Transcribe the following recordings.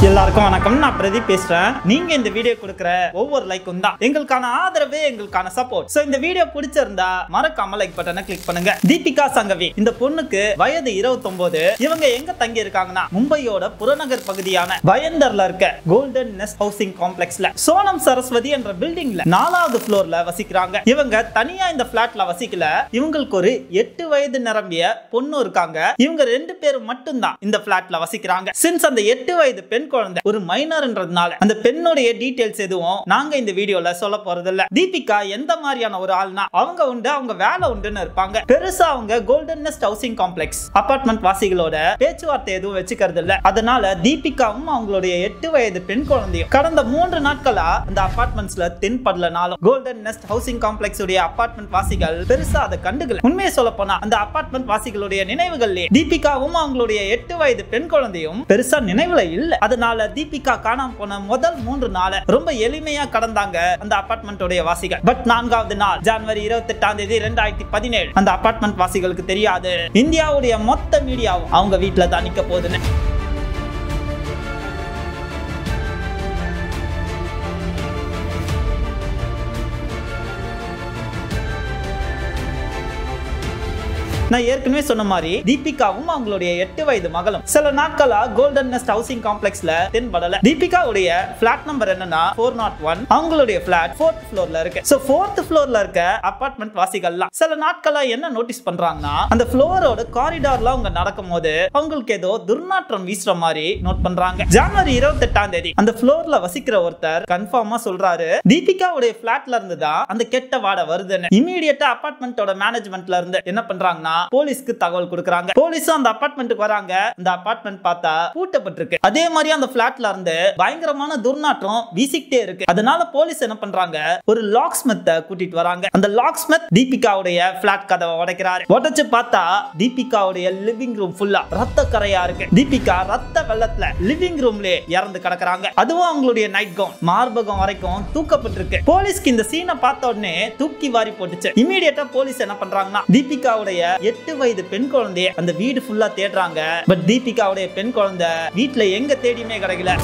எல்லாருக்கும் வணக்கம் நான் பிரதீப் பேசுறேன் நீங்க இந்த வீடியோ கொடுக்குற ஒவ்வொரு லைக்கும் தான் எங்களுக்கான ஆதரவு எங்களுக்கான சப்போர்ட் சோ இந்த வீடியோ பிடிச்சிருந்தா மறக்காம லைக் பட்டனை கிளிக் பண்ணுங்க தீபிகா சங்கவி இந்த பொண்ணுக்கு வயது 29 இவங்க எங்க தங்கி இருக்காங்கன்னா மும்பையோட புறநகர் பகுதியான பயந்தர்ல இருக்க கோல்டன் நெஸ்ட் ஹவுசிங் காம்ப்ளெக்ஸ்ல சோனம் சரஸ்வதி என்ற பில்டிங்ல நாலாவது ஃப்ளோர்ல வசிக்கிறாங்க இவங்க தனியா இந்த பிளாட்ல வசிக்கல இவங்களுக்கு ஒரு எட்டு வயது நிரம்பிய பொண்ணு இருக்காங்க இவங்க ரெண்டு பேரும் மட்டும்தான் இந்த பிளாட்ல வசிக்கிறாங்க சின்ஸ் அந்த எட்டு வயது பெண் குழந்தை ஒரு மைனர்ன்றதுனால அந்த பெண்ணுடைய டீடைல்ஸ் எதுவும் நாங்க இந்த வீடியோல சொல்ல போறது இல்ல தீபிகா எந்த மாதிரியான ஒரு ஆள்னா அவங்க உண்டு அவங்க வேலை உண்டுன்னு இருப்பாங்க பெருசா அவங்க golden nest housing complex apartment வாசிகளோட பேச்சுவார்த்தை எதுவும் வச்சுக்கிறது இல்ல அதனால தீபிகாவும் அவங்களுடைய எட்டு வயது பெண் குழந்தையும் கடந்த மூன்று நாட்களா அந்த அபார்ட்மெண்ட்ஸ்ல தென்படலனாலும் கோல்டன் நெஸ்ட் ஹவுசிங் காம்ப்ளெக்ஸ் உடைய அபார்ட்மெண்ட் வாசிகள் பெருசா அதை கண்டுக்கல உண்மையை சொல்ல போனா அந்த அபார்ட்மெண்ட் வாசிகளுடைய நினைவுகள்லயே தீபிகாவும் அவங்களுடைய எட்டு வயது பெண் குழந்தையும் பெருசா நினைவுல இல்ல அதனால தீபிகா காணாம போன முதல் மூன்று நாள ரொம்ப எளிமையா கடந்தாங்க அந்த அபார்ட்மெண்டோடைய வாசிகள் பட் நான்காவது நாள் ஜனவரி இருபத்தி எட்டாம் தேதி ரெண்டாயிரத்தி பதினேழு அந்த அபார்ட்மெண்ட் வாசிகளுக்கு தெரியாது இந்தியாவுடைய மொத்த மீடியாவும் அவங்க வீட்டுல தான் நிக்க போகுதுன்னு நான் ஏற்கனவே சொன்ன மாதிரி தீபிகாவும் அவங்களுடைய எட்டு வயது மகளும் சில நாட்களா கோல்டன் நெஸ்ட் ஹவுசிங் காம்ப்ளெக்ஸ்ல தென்படல தீபிகாவுடைய பிளாட் நம்பர் என்னன்னா ஃபோர் நாட் ஒன் அவங்களுடைய பிளாட் ஃபோர்த் ஃப்ளோர்ல இருக்கு சோ ஃபோர்த் ஃப்ளோர்ல இருக்க அபார்ட்மெண்ட் வாசிகள்லாம் சில நாட்களா என்ன நோட்டீஸ் பண்றாங்கன்னா அந்த ஃப்ளோரோட காரிடார்ல அவங்க நடக்கும் போது அவங்களுக்கு ஏதோ துர்நாற்றம் வீசுற மாதிரி நோட் பண்றாங்க ஜனவரி இருபத்தி எட்டாம் தேதி அந்த ஃப்ளோர்ல வசிக்கிற ஒருத்தர் கன்ஃபார்மா சொல்றாரு தீபிகாவுடைய பிளாட்ல இருந்து தான் அந்த கெட்ட வாடை வருதுன்னு இமீடியட்டா அபார்ட்மெண்ட்டோட மேனேஜ்மெண்ட்ல இருந்து என்ன பண்றாங்கன்னா போலீஸ்க்கு தகவல் கொடுக்கறாங்க போலீஸும் அந்த அபார்ட்மெண்ட்டுக்கு வராங்க அந்த அபார்ட்மெண்ட் பார்த்தா பூட்டப்பட்டிருக்கு அதே மாதிரி அந்த பிளாட்ல இருந்து பயங்கரமான துர்நாற்றம் வீசிக்கிட்டே இருக்கு அதனால போலீஸ் என்ன பண்றாங்க ஒரு லாக் ஸ்மித்த கூட்டிட்டு வராங்க அந்த லாக் ஸ்மித் தீபிகாவுடைய பிளாட் கதவை உடைக்கிறாரு உடைச்சு பார்த்தா தீபிகாவுடைய லிவிங் ரூம் ஃபுல்லா ரத்த கரையா இருக்கு தீபிகா ரத்த வெள்ளத்துல லிவிங் ரூம்ல இறந்து கிடக்குறாங்க அதுவும் அவங்களுடைய நைட் கவுன் மார்பகம் வரைக்கும் தூக்கப்பட்டிருக்கு போலீஸ்க்கு இந்த சீனை பார்த்த உடனே தூக்கி வாரி போட்டுச்சு இமீடியட்டா போலீஸ் என்ன பண்றாங்கன்னா தீபிகாவுடைய எட்டு வயது பெண் குழந்தைய அந்த வீடு ஃபுல்லா தேடுறாங்க பட் தீபிகாவுடைய பெண் குழந்தை வீட்டுல எங்க தேடியுமே கிடைக்கல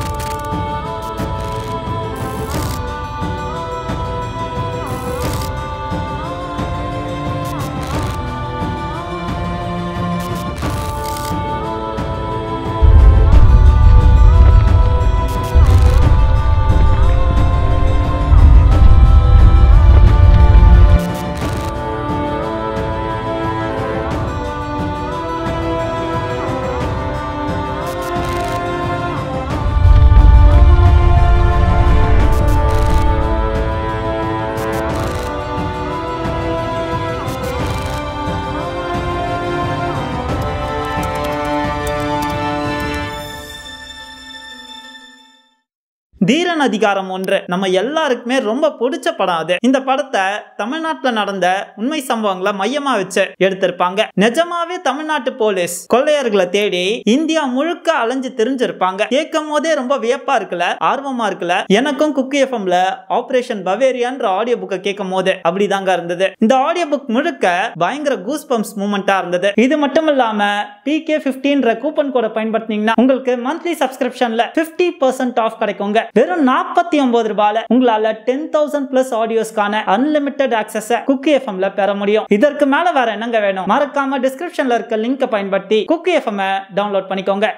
தீரன் அதிகாரம் ஒன்று நம்ம எல்லாருக்குமே ரொம்ப பிடிச்ச படம் அது இந்த படத்தை தமிழ்நாட்டுல நடந்த உண்மை சம்பவங்களை மையமா வச்சு எடுத்திருப்பாங்க நிஜமாவே தமிழ்நாட்டு போலீஸ் கொள்ளையர்களை தேடி இந்தியா முழுக்க அலைஞ்சு தெரிஞ்சிருப்பாங்க கேட்கும் போதே ரொம்ப வியப்பா இருக்குல்ல ஆர்வமா இருக்குல்ல எனக்கும் குக்கி எஃப்எம்ல ஆபரேஷன் பவேரியான்ற ஆடியோ புக்கை கேட்கும் போது அப்படிதாங்க இருந்தது இந்த ஆடியோ புக் முழுக்க பயங்கர கூஸ் பம்ப்ஸ் மூமெண்டா இருந்தது இது மட்டும் இல்லாம பிகே பிப்டீன்ற கூப்பன் கோடை பயன்படுத்தினீங்கன்னா உங்களுக்கு மந்த்லி சப்ஸ்கிரிப்ஷன்ல பிப்டி பர்சன்ட் ஆஃப் கிடைக்குங்க வெறும் நாற்பத்தி ஒன்பது ரூபாயில உங்களால டென் தௌசண்ட் பிளஸ் ஆடியோஸ்க்கான அன்லிமிட்டெட் ஆக்சஸ் குக்கி எஃப்எம்ல பெற முடியும் இதற்கு மேல வேற என்னங்க வேணும் மறக்காம டிஸ்கிரிப்ஷன்ல இருக்க லிங்கை பயன்படுத்தி குக்கி எஃப்எம் டவுன்லோட் பண்ணிக்கோங்க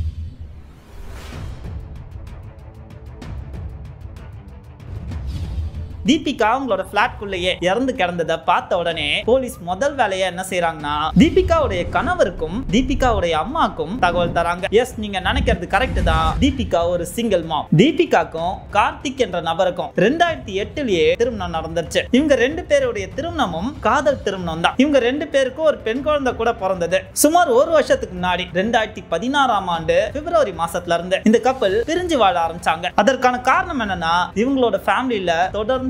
தீபிகா அவங்களோட பிளாட்குள்ளேயே இறந்து கிடந்ததை பார்த்த உடனே போலீஸ் முதல் வேலையா என்ன செய்யறாங்கன்னா தீபிகாவுடைய கணவருக்கும் தீபிகாவுடைய அம்மாக்கும் தகவல் தராங்க எஸ் நீங்க நினைக்கிறது கரெக்ட் தான் தீபிகா ஒரு சிங்கிள் மாம் தீபிகாக்கும் கார்த்திக் என்ற நபருக்கும் ரெண்டாயிரத்தி எட்டுலயே திருமணம் நடந்துருச்சு இவங்க ரெண்டு பேருடைய திருமணமும் காதல் திருமணம் தான் இவங்க ரெண்டு பேருக்கும் ஒரு பெண் குழந்தை கூட பிறந்தது சுமார் ஒரு வருஷத்துக்கு முன்னாடி ரெண்டாயிரத்தி பதினாறாம் ஆண்டு பிப்ரவரி மாசத்துல இருந்து இந்த கப்பல் பிரிஞ்சு வாழ ஆரம்பிச்சாங்க அதற்கான காரணம் என்னன்னா இவங்களோட ஃபேமிலியில தொடர்ந்து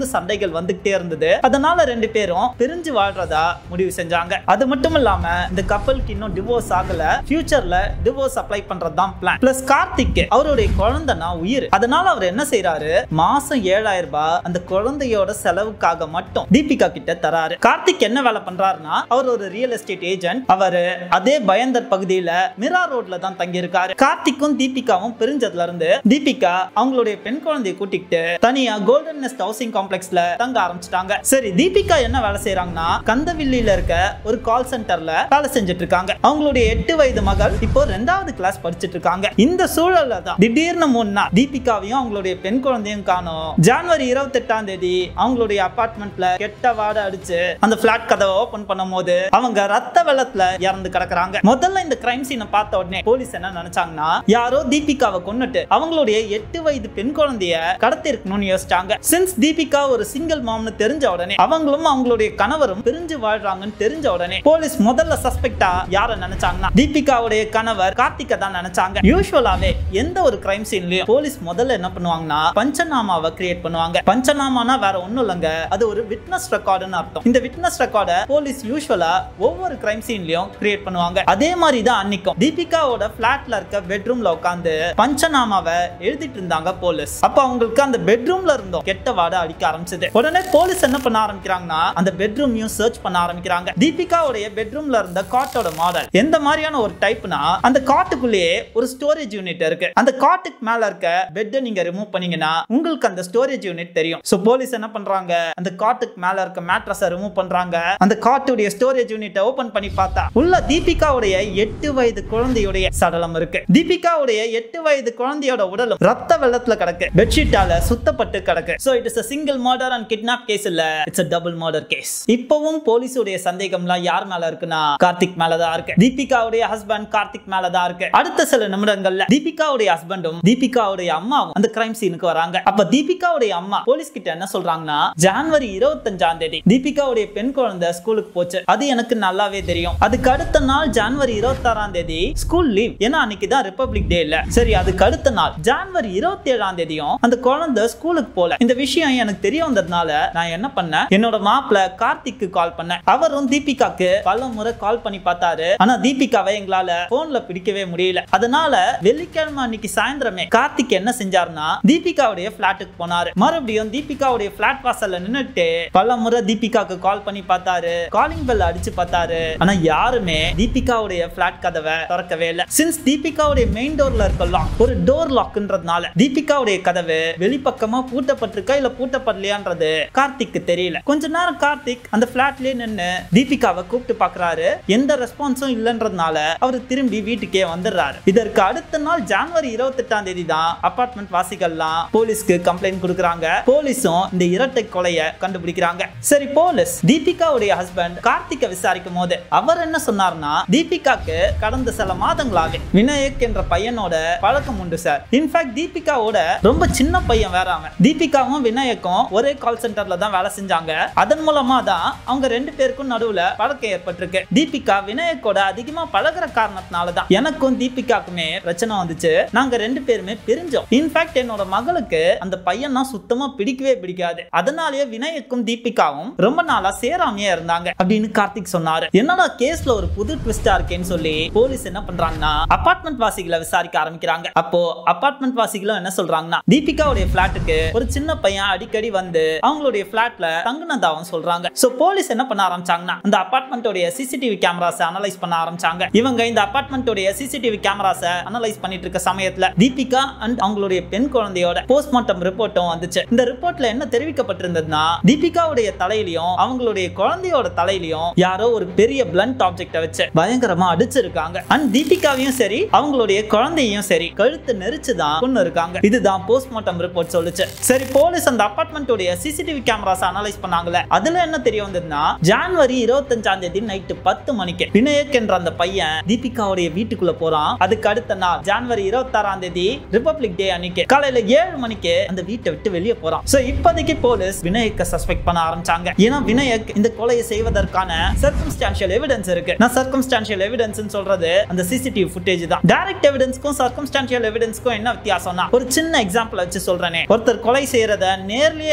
தொடர்ந்து சண்டைகள் வந்துகிட்டே இருந்தது அதனால ரெண்டு பேரும் பிரிஞ்சு வாழ்றதா முடிவு செஞ்சாங்க அது மட்டும் இல்லாம இந்த கப்பலுக்கு இன்னும் டிவோர்ஸ் ஆகல ஃபியூச்சர்ல டிவோர்ஸ் அப்ளை பண்றது தான் பிளான் பிளஸ் கார்த்திக் அவருடைய குழந்தைனா உயிர் அதனால அவர் என்ன செய்யறாரு மாசம் ஏழாயிரம் ரூபாய் அந்த குழந்தையோட செலவுக்காக மட்டும் தீபிகா கிட்ட தராரு கார்த்திக் என்ன வேலை பண்றாருன்னா அவர் ஒரு ரியல் எஸ்டேட் ஏஜென்ட் அவரு அதே பயந்தர் பகுதியில மிரா ரோட்ல தான் தங்கி இருக்காரு கார்த்திக்கும் தீபிகாவும் பிரிஞ்சதுல இருந்து தீபிகா அவங்களுடைய பெண் குழந்தையை கூட்டிக்கிட்டு தனியா கோல்டன் நெஸ்ட் ஹவுசிங் காம்ப்ளெக்ஸ்ல தங்க ஆரம்பிச்சிட்டாங்க சரி தீபிகா என்ன வேலை செய்யறாங்கன்னா கந்தவில்லியில இருக்க ஒரு கால் சென்டர்ல வேலை செஞ்சுட்டு இருக்காங்க அவங்களுடைய எட்டு வயது மகள் இப்போ ரெண்டாவது கிளாஸ் படிச்சிட்டு இருக்காங்க இந்த சூழல்ல தான் திடீர்னு மூணு நாள் தீபிகாவையும் அவங்களுடைய பெண் குழந்தையும் காணும் ஜனவரி இருபத்தி எட்டாம் தேதி அவங்களுடைய அபார்ட்மெண்ட்ல கெட்ட வாடை அடிச்சு அந்த பிளாட் கதவை ஓபன் பண்ணும் போது அவங்க ரத்த வெள்ளத்துல இறந்து கிடக்குறாங்க முதல்ல இந்த கிரைம் சீனை பார்த்த உடனே போலீஸ் என்ன நினைச்சாங்கன்னா யாரோ தீபிகாவை கொன்னுட்டு அவங்களுடைய எட்டு வயது பெண் குழந்தைய கடத்தி இருக்கணும்னு யோசிச்சாங்க சின்ஸ் தீபிகா ஒரு சிங்கிள் மாம்னு தெரிஞ்ச உடனே அவங்களும் அவங்களுடைய கணவரும் பிரிஞ்சு வாழ்றாங்கன்னு தெரிஞ்ச உடனே போலீஸ் முதல்ல சஸ்பெக்டா யார நினைச்சாங்கன்னா தீபிகாவுடைய கணவர் கார்த்திகை தான் நினைச்சாங்க யூஸ்வலாவே எந்த ஒரு கிரைம் சீன்லயும் போலீஸ் முதல்ல என்ன பண்ணுவாங்கன்னா பஞ்சநாமாவை கிரியேட் பண்ணுவாங்க பஞ்சநாமானா வேற ஒண்ணும் இல்லைங்க அது ஒரு விட்னஸ் ரெக்கார்டுன்னு அர்த்தம் இந்த விட்னஸ் ரெக்கார்டை போலீஸ் யூஸ்வலா ஒவ்வொரு கிரைம் சீன்லயும் கிரியேட் பண்ணுவாங்க அதே மாதிரி தான் அன்னைக்கும் தீபிகாவோட பிளாட்ல இருக்க பெட்ரூம்ல உட்காந்து பஞ்சநாமாவை எழுதிட்டு இருந்தாங்க போலீஸ் அப்ப அவங்களுக்கு அந்த பெட்ரூம்ல இருந்தோம் கெட்ட வாடை அடிக்க ஆரம்பிச்சது உடனே போலீஸ் என்ன பண்ண ஆரம்பிக்கிறாங்கன்னா அந்த பெட்ரூமையும் சர்ச் பண்ண ஆரம்பிக்கிறாங்க தீபிகாவுடைய பெட்ரூம்ல இருந்த காட்டோட மாடல் எந்த மாதிரியான ஒரு டைப்னா அந்த காட்டுக்குள்ளேயே ஒரு ஸ்டோரேஜ் யூனிட் இருக்கு அந்த காட்டுக்கு மேல இருக்க பெட்டை நீங்க ரிமூவ் பண்ணீங்கன்னா உங்களுக்கு அந்த ஸ்டோரேஜ் யூனிட் தெரியும் சோ போலீஸ் என்ன பண்றாங்க அந்த காட்டுக்கு மேல இருக்க மேட்ரஸை ரிமூவ் பண்றாங்க அந்த காட்டுடைய ஸ்டோரேஜ் யூனிட்டை ஓபன் பண்ணி பார்த்தா உள்ள தீபிகாவுடைய எட்டு வயது குழந்தையுடைய சடலம் இருக்கு தீபிகாவுடைய எட்டு வயது குழந்தையோட உடலும் ரத்த வெள்ளத்துல கிடக்கு பெட்ஷீட்டால சுத்தப்பட்டு கிடக்கு so it is a single murder and kidnap case இல்ல it's a double murder case இப்பவும் போலீஸுடைய சந்தேகம்லாம் யார் மேல இருக்குன்னா கார்த்திக் மேல தான் இருக்கு தீபிகாவுடைய ஹஸ்பண்ட் கார்த்திக் மேல தான் இருக்கு அடுத்த சில நிமிடங்கள்ல தீபிகாவுடைய ஹஸ்பண்டும் தீபிகாவுடைய அம்மாவும் அந்த கிரைம் சீனுக்கு வராங்க அப்ப தீபிகாவுடைய அம்மா போலீஸ் கிட்ட என்ன சொல்றாங்கன்னா ஜனவரி இருபத்தஞ்சாம் தேதி தீபிகாவுடைய பெண் குழந்தை ஸ்கூலுக்கு போச்சு அது எனக்கு நல்லாவே தெரியும் அதுக்கு அடுத்த நாள் ஜனவரி இருபத்தாறாம் தேதி ஸ்கூல் லீவ் ஏன்னா அன்னைக்கு தான் ரிப்பப்ளிக் டே இல்ல சரி அதுக்கு அடுத்த நாள் ஜனவரி இருபத்தி ஏழாம் தேதியும் அந்த குழந்தை ஸ்கூலுக்கு போல இந்த விஷயம் எனக்கு தெரிய வந்ததுனால நான் என்ன பண்ணேன் என்னோட மாப்பிள்ள கார்த்திக்கு கால் பண்ணேன் அவரும் தீபிகாக்கு பல முறை கால் பண்ணி பார்த்தாரு ஆனா தீபிகாவை எங்களால போன்ல பிடிக்கவே முடியல அதனால வெள்ளிக்கிழமை அன்னைக்கு சாயந்தரமே கார்த்திக் என்ன செஞ்சாருன்னா தீபிகாவுடைய பிளாட்டுக்கு போனாரு மறுபடியும் தீபிகாவுடைய பிளாட் வாசல்ல நின்னுட்டு பல முறை தீபிகாக்கு கால் பண்ணி பார்த்தாரு காலிங் பெல் அடிச்சு பார்த்தாரு ஆனா யாருமே தீபிகாவுடைய பிளாட் கதவை திறக்கவே இல்லை சின்ஸ் தீபிகாவுடைய மெயின் டோர்ல இருக்கலாம் ஒரு டோர் லாக்ன்றதுனால தீபிகாவுடைய கதவு வெளிப்பக்கமா பூட்டப்பட்டிருக்கா இல்ல பூட்டப்படலையான்றது கார்த்திக்கு தெரியல கொஞ்ச நேரம் கார்த்திக் அந்த பிளாட்லயே நின்னு தீபிகாவை கூப்பிட்டு பாக்குறாரு எந்த ரெஸ்பான்ஸும் இல்லைன்றதுனால அவர் திரும்பி வீட்டுக்கே வந்துடுறாரு இதற்கு அடுத்த நாள் ஜனவரி இருபத்தி எட்டாம் தேதி தான் அபார்ட்மெண்ட் வாசிகள்லாம் போலீஸ்க்கு கம்ப்ளைண்ட் கொடுக்குறாங்க போலீஸும் இந்த இரட்டை கொலைய கண்டுபிடிக்கிறாங்க சரி போலீஸ் தீபிகாவுடைய ஹஸ்பண்ட் கார்த்திகை விசாரிக்கும் போது அவர் என்ன சொன்னார்னா தீபிகாக்கு கடந்த சில மாதங்களாவே விநாயக் என்ற பையனோட பழக்கம் உண்டு சார் இன்ஃபேக்ட் தீபிகாவோட ரொம்ப சின்ன பையன் வேற அவன் தீபிகாவும் விநாயக்கும் ஒரே கால் சென்டர்ல தான் வேலை செஞ்சாங்க அதன் மூலமா தான் அவங்க ரெண்டு பேருக்கும் நடுவுல பழக்கம் ஏற்பட்டிருக்கு தீபிகா விநாயக்கோட அதிகமா பழகுற காரணத்தினால தான் எனக்கும் தீபிகாக்குமே பிரச்சனை வந்துச்சு நாங்க ரெண்டு பேருமே பிரிஞ்சோம் இன்ஃபேக்ட் என்னோட மகளுக்கு அந்த பையனா சுத்தமா பிடிக்கவே பிடிக்காது அதனாலேயே விநாயக்கும் தீபிகாவும் ரொம்ப நாளா சேராமையே இருந்தாங்க அப்படின்னு கார்த்திக் சொன்னாரு என்னடா கேஸ்ல ஒரு புது ட்விஸ்டா இருக்கேன்னு சொல்லி போலீஸ் என்ன பண்றாங்கன்னா அபார்ட்மெண்ட் வாசிகளை விசாரிக்க ஆரம்பிக்கிறாங்க அப்போ அபார்ட்மெண்ட் வாசிகளும் என்ன சொல்றாங்கன்னா தீபிகாவுடைய பிளாட்டுக்கு ஒரு சின்ன பையன் அடிக்கடி வந்து அவங்களுடைய பிளாட்ல தங்குனதாவும் சொல்றாங்க சோ போலீஸ் என்ன பண்ண ஆரம்பிச்சாங்கன்னா அந்த அபார்ட்மெண்ட்டோடைய சிசிடிவி கேமராஸ் அனலைஸ் பண்ண ஆரம்பிச்சாங்க இவங்க இந்த அபார்ட்மெண்ட்டோடைய சிசிடிவி கேமராஸ் அனலைஸ் பண்ணிட்டு இருக்க சமயத்துல தீபிகா அண்ட் அவங்களுடைய பெண் குழந்தையோட போஸ்ட்மார்ட்டம் ரிப்போர்ட்டும் வந்துச்சு இந்த ரிப்போர்ட்ல என்ன தெரிவிக்கப்பட்டிருந்ததுன்னா தீபிகாவுடைய தலையிலையும் அவங்களுடைய குழந்தையோட தலையிலையும் யாரோ ஒரு பெரிய பிளண்ட் ஆப்ஜெக்ட வச்சு பயங்கரமா அடிச்சிருக்காங்க அண்ட் தீபிகாவையும் சரி அவங்களுடைய குழந்தையும் சரி கழுத்து நெரிச்சு தான் கொண்டு இருக்காங்க இதுதான் போஸ்ட்மார்ட்டம் ரிப்போர்ட் சொல்லுச்சு சரி போலீஸ் அந்த அபார்ட்மெண்ட்டோடைய சிசிடிவி கேமராஸ் அனலைஸ் பண்ணாங்கல்ல அதுல என்ன தெரிய வந்ததுன்னா ஜான்வரி இருபத்தஞ்சாம் தேதி நைட்டு பத்து மணிக்கு விநாயக் என்ற அந்த பையன் தீபிகாவுடைய வீட்டுக்குள்ள போறான் அதுக்கு அடுத்த நாள் ஜான்வரி இருபத்தாறாம் தேதி ரிபப்ளிக் டே அன்னைக்கு காலையில ஏழு மணிக்கு அந்த வீட்டை விட்டு வெளியே போறான் சோ இப்போதைக்கு போலீஸ் விநாயக்க சஸ்பெக்ட் பண்ண ஆரம்பிச்சாங்க ஏன்னா விநாயக் இந்த கொலையை செய்வதற்கான சர்க்கம்ஸ்டான்ஷியல் எவிடன்ஸ் இருக்கு நான் சர்க்கம்ஸ்டான்ஷியல் எவிடன்ஸ் சொல்றது அந்த சிசிடிவி ஃபுட்டேஜ் தான் டைரக்ட் எவிடன்ஸ்க்கும் சர்க்கம்ஸ்டான்ஷியல் எவிடன்ஸ்க்கும் என்ன வித்தியாசம்னா ஒரு சின்ன எக்ஸாம்பிள் வச்சு சொல்றேனே ஒருத்தர் கொலை செய்யறத நேர்லயே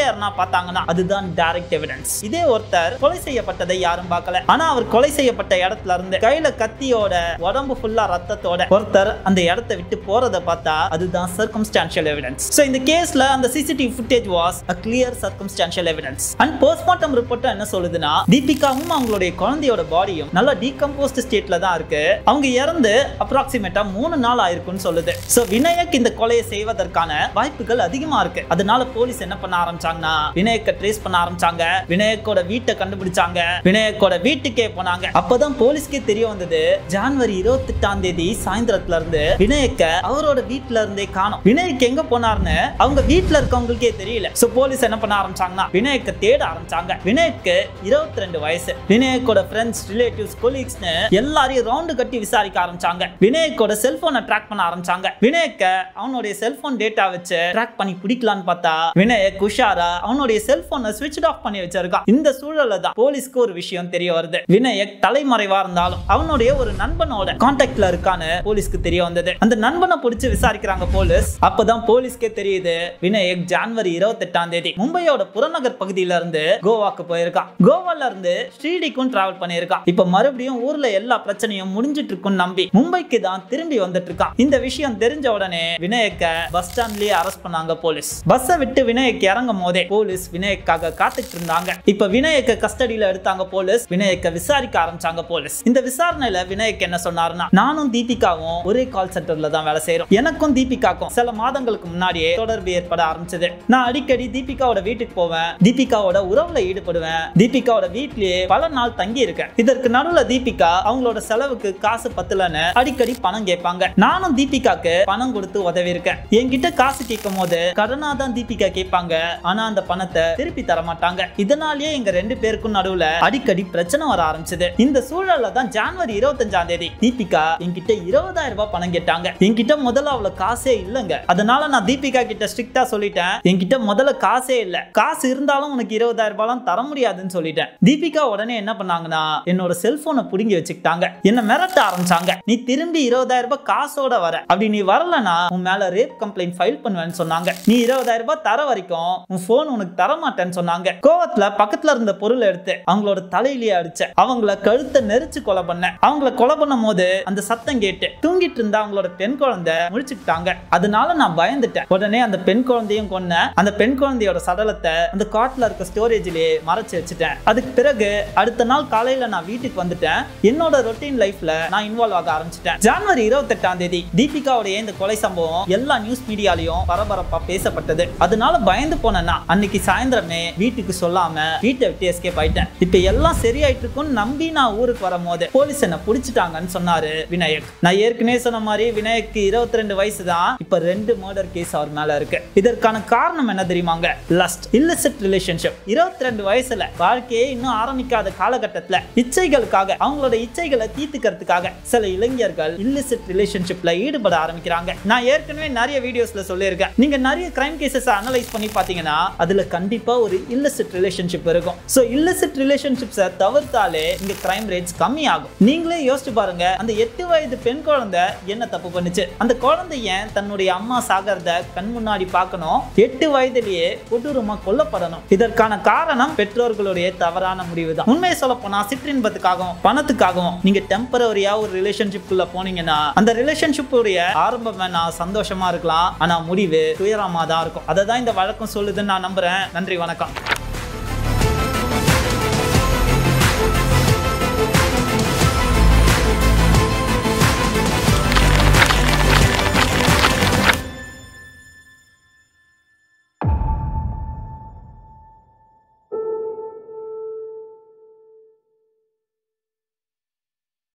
யாருன்னா பார்த்தாங்கன்னா அதுதான் டைரக்ட் எவிடன்ஸ் இதே ஒருத்தர் கொலை செய்யப்பட்டதை யாரும் பார்க்கல ஆனா அவர் கொலை செய்யப்பட்ட இடத்துல இருந்து கையில கத்தியோட உடம்பு ஃபுல்லா ரத்தத்தோட ஒருத்தர் அந்த இடத்தை விட்டு போறத பார்த்தா அதுதான் சர்க்கம்ஸ்டான்ஷியல் எவிடன்ஸ் சோ இந்த கேஸ்ல அந்த CCTV footage was a clear circumstantial evidence and postmortem report என்ன சொல்லுதுன்னா தீபிகாவும் அவங்களுடைய குழந்தையோட பாடியும் நல்லா டீகம்போஸ்ட் ஸ்டேட்ல தான் இருக்கு அவங்க இறந்து அப்ராக்சிமேட்டா மூணு நாள் ஆயிருக்குன்னு சொல்லுது சோ விநாயக் இந்த கொலையை செய்வதற்கான வாய்ப்புகள் அதிகமா இருக்கு அதனால போலீஸ் என்ன பண்ண ஆரம்பிச்சாங்கன்னா விநாயக்க ட்ரேஸ் பண்ண ஆரம்பிச்சாங்க விநாயக்கோட வீட்டை கண்டுபிடிச்சாங்க விநாயக்கோட வீட்டுக்கே போனாங்க அப்பதான் போலீஸ்க்கே தெரிய வந்தது ஜான்வரி இருபத்தி எட்டாம் தேதி சாயந்தரத்துல இருந்து விநாயக்க அவரோட வீட்ல இருந்தே காணோம் விநாயக் எங்க போனார்னு அவங்க வீட்ல இருக்கவங்களுக்கே தெரியல சோ போலீஸ் என்ன பண்ண ஆரம்பிச்சாங்கன்னா விநாயக்க தேட ஆரம்பிச்சாங்க விநாயக்கு இருபத்தி ரெண்டு வயசு விநாயக்கோட ஃப்ரெண்ட்ஸ் ரிலேட்டிவ்ஸ் கொலீக்ஸ்னு எல்லாரையும் ரவுண்டு கட்டி விசாரிக்க ஆரம்பிச்சாங்க விநாயக்கோட செல்போனை ட்ராக் பண்ண ஆரம்பிச்சாங்க விநாயக்க அவனுடைய செல்போன் டேட்டா வச்சு ட்ராக் பண்ணி பிடிக்கலான்னு பார்த்தா விநாயக் உஷாரா அவனுடைய செல்போனை சுவிட்ச் ஆஃப் பண்ணி வச்சிருக்கான் இந்த சூழல்ல தான் போலீஸ்க்கு ஒரு விஷயம் தெரிய வருது விநாயக் தலைமறைவா இருந்தாலும் அவனுடைய ஒரு நண்பனோட கான்டாக்ட்ல இருக்கான்னு போலீஸ்க்கு தெரிய வந்தது அந்த நண்பனை பிடிச்சு விசாரிக்கிறாங்க போலீஸ் அப்பதான் போலீஸ்க்கே தெரியுது விநாயக் ஜான்வரி இருபத்தி எட்டாம் தேதி மும்பையோட புறநகர் பகுதியில இருந்து கோவாக்கு போயிருக்கான் கோவால இருந்து ஸ்ரீடிக்கும் டிராவல் பண்ணியிருக்கான் இப்ப மறுபடியும் ஊர்ல எல்லா பிரச்சனையும் முடிஞ்சிட்டு இருக்குன்னு நம்பி மும்பைக்கு தான் திரும்பி வந்துட்டு இருக்கான் இந்த விஷயம் தெரிஞ்ச உடனே விநாயக்க பஸ் ஸ்டாண்ட்லயே அரெஸ்ட் பண்ணாங்க போலீஸ் பஸ்ஸை விட்டு விநாயக் இறங்கும் போதே போலீஸ் விநாயக்காக காத்துட்டு இருந்தாங்க இப்ப விநாயக்க கஸ்டடியில எடுத்தாங்க போலீஸ் விநாயக்க விசாரிக்க ஆரம்பிச்சாங்க போலீஸ் இந்த விசாரணையில விநாயக் என்ன சொன்னாருன்னா நானும் தீபிகாவும் ஒரே கால் சென்டர்ல தான் வேலை செய்யறோம் எனக்கும் தீபிகாக்கும் சில மாதங்களுக்கு முன்னாடியே தொடர்பு ஏற்பட ஆரம்பிச்சது நான் அடிக்கடி தீபிகாவோட வீட்டுக்கு போவேன் தீபிகாவோட உறவுல ஈடுபடுவேன் தீபிகாவோட வீட்லயே பல நாள் தங்கி இருக்கேன் இதற்கு நடுவுல தீபிகா அவங்களோட செலவுக்கு காசு பத்தலன்னு அடிக்கடி பணம் கேட்பாங்க நானும் தீபிகாக்கு பணம் கொடுத்து உதவி இருக்கேன் என்கிட்ட காசு கேட்கும் போது கடனா தான் தீபிகா கேட்பாங்க ஆனா அந்த பணத்தை திருப்பி தர மாட்டாங்க இதனாலேயே எங்க ரெண்டு பேருக்கும் நடுவுல அடிக்கடி பிரச்சனை வர ஆரம்பிச்சது இந்த சூழல்ல தான் ஜான்வரி இருபத்தஞ்சாம் தேதி தீபிகா என்கிட்ட இருபதாயிரம் ரூபாய் பணம் கேட்டாங்க என்கிட்ட முதல்ல அவ்வளவு காசே இல்லைங்க அதனால நான் தீபிகா கிட்ட ஸ்ட்ரிக்டா சொல்லிட்டேன் என்கிட்ட முதல்ல காசே இல்ல காசு இருந்தாலும் உனக்கு இருபதாயிரம் ரூபாய்லாம் தர முடியாதுன்னு சொல்லிட்டேன் தீபிகா உடனே என்ன பண்ணாங்கன்னா என்னோட செல்போனை புடுங்கி வச்சுக்கிட்டாங்க என்ன மிரட்ட ஆரம்பிச்சாங்க நீ திரும்பி இருபதாயிரம் ரூபாய் காசோட வர அப்படி நீ வரலனா உன் மேல ரேப் கம்ப்ளைண்ட் ஃபைல் பண்ணுவேன்னு சொன்னாங்க நீ இருபதாயிரம் ரூபாய் தர வரைக்கும் உன் போன் உனக்கு தர மாட்டேன்னு சொன்னாங்க கோவத்துல பக்கத்துல இருந்த பொருள் எடுத்து அவங்களோட தலையிலேயே அடிச்ச அவங்கள கழுத்தை நெரிச்சு கொலை பண்ண அவங்கள கொலை பண்ணும் போது அந்த சத்தம் கேட்டு தூங்கிட்டு இருந்த அவங்களோட பெண் குழந்தை முழிச்சுக்கிட்டாங்க அதனால நான் பயந்துட்டேன் உடனே அந்த பெண் குழந்தையும் கொன்ன அந்த பெண் குழந்தையோட சடலத்தை அந்த காட்டுல இருக்க ஸ்டோரேஜ்லயே மறைச்சு வச்சுட்டேன் அதுக்கு பிறகு அடுத்த நாள் காலையில நான் வீட்டுக்கு வந்துட்டேன் என்னோட ரொட்டீன் லைஃப்ல நான் இன்வால்வ் ஆக ஆரம்பிச்சிட்டேன் ஜான்வரி இருபத்தெட்டாம் தேதி தீபிகாவுடைய இந்த கொலை சம்பவம் எல்லா நியூஸ் மீடியாலையும் பரபரப்பா பேசப்பட்டது அதனால பயந்து போனேன்னா அன்னைக்கு சாயந்தரமே வீட்டுக்கு சொல்லாம வீட்டை விட்டு எஸ்கேப் ஆயிட்டேன் இப்ப எல்லாம் சரியாயிட்டு இருக்கும்னு நம்பி நான் ஊருக்கு வரும்போது போலீஸ் என்ன பிடிச்சிட்டாங்கன்னு சொன்னாரு விநாயக் நான் ஏற்கனவே சொன்ன மாதிரி விநாயக்கு இருபத்தி ரெண்டு வயசு தான் இப்ப ரெண்டு மர்டர் கேஸ் அவர் மேல இருக்கு இதற்கான காரணம் என்ன தெரியுமாங்க லஸ்ட் இல்லிசிட் ரிலேஷன்ஷிப் இருபத்தி ரெண்டு வயசுல வாழ்க்கையே இன்னும் ஆரம்பிக்காத காலகட்டத்துல இச்சைகளுக்காக அவங்களோட இச்சைகளை தீர்த்துக்கிறதுக்காக சில இளைஞர்கள் இல்லிசிட் ரிலேஷன்ஷிப்ல ஈடுபட ஆரம்பிக்கிறாங்க நான் ஏற்கனவே நிறைய வீடியோஸ்ல சொல்லியிருக்கேன் நீங்க நிறைய கிரைம் கேசஸ் அனலைஸ் பண்ணி பாத்தீங்கன்னா அதுல கண்டிப்பா ஒரு இல்லிசிட் ரிலேஷன்ஷிப் இருக்கும் சோ இல்லிசிட் ரிலேஷன்ஷிப்ஸை தவிர்த்தாலே இங்க கிரைம் ரேட்ஸ் கம்மி ஆகும் நீங்களே யோசிச்சு பாருங்க அந்த எட்டு வயது பெண் குழந்தை என்ன தப்பு பண்ணுச்சு அந்த குழந்தை ஏன் தன்னுடைய அம்மா சாகிறத கண் முன்னாடி பார்க்கணும் எட்டு வயதிலேயே கொடூரமா கொல்லப்படணும் இதற்கான காரணம் பெற்றோர்களுடைய தவறான முடிவு தான் உண்மையை சொல்ல போனா சிற்றின்பத்துக்காகவும் பணத்துக்காகவும் நீங்க டெம்பரரியா ஒரு ரிலேஷன்ஷிப்குள்ள போனீங்கன்னா அந்த ரிலேஷன்ஷிப் உடைய ஆரம்பம் வேணா சந்தோஷமா இருக்கலாம் ஆனா முடிவு துயரமா தான் இருக்கும் அதை தான் இந்த வழக்கம் சொல்லுதுன்னு நான் நம்புறேன் நன்றி வணக்கம்